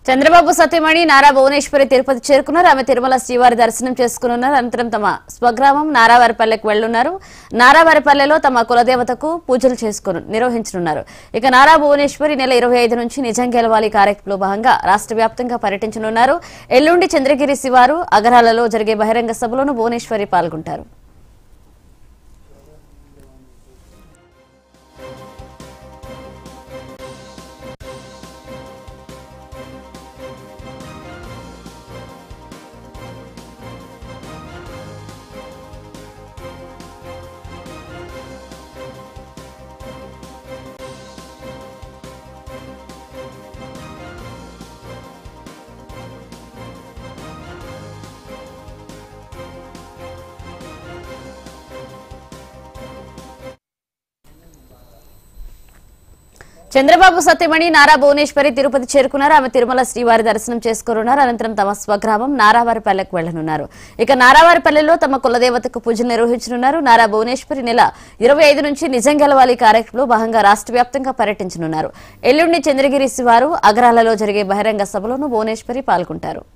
చంద్రబాబు సత్యమణి నారా భువనేశ్వరి తిరుపతి చేరుకున్నారు ఆమె తిరుమల శ్రీవారి దర్శనం చేసుకున్నారు అనంతరం తమ స్వగ్రామం నారావారిపల్లెకు వెళ్లున్నారు నారావారిపల్లెలో తమ కులదేవతకు పూజలు చేసుకుని నిర్వహించనున్నారు ఇక నారా భువనేశ్వరి నెల ఇరవై ఐదు నుంచి నిజం గెలవాలి కార్యక్రమంలో భాగంగా రాష్ట్ర వ్యాప్తంగా పర్యటించనున్నారు ఎల్లుండి చంద్రగిరి శివారు అగరాలలో జరిగే బహిరంగ సభలోనూ భువనేశ్వరి పాల్గొంటారు చంద్రబాబు సత్యమణి నారా భువనేశ్వరి తిరుపతి చేరుకున్నారు ఆమె తిరుమల శ్రీవారి దర్శనం చేసుకున్నారు అనంతరం తమ స్వగ్రామం నారావారిపల్లెకు వెళ్లనున్నారు ఇక నారావారిపల్లెలో తమ కులదేవతకు పూజలు నిర్వహించనున్నారు నారా భువనేశ్వరి నెల ఇరవై ఐదు నుంచి నిజం గెలవాలి కార్యక్రమంలో భాగంగా రాష్ట్ర వ్యాప్తంగా పర్యటించనున్నారు ఎల్లుండి చంద్రగిరి శివారు అగరాలలో జరిగే బహిరంగ సభలోనూ భువనేశ్వరి పాల్గొంటారు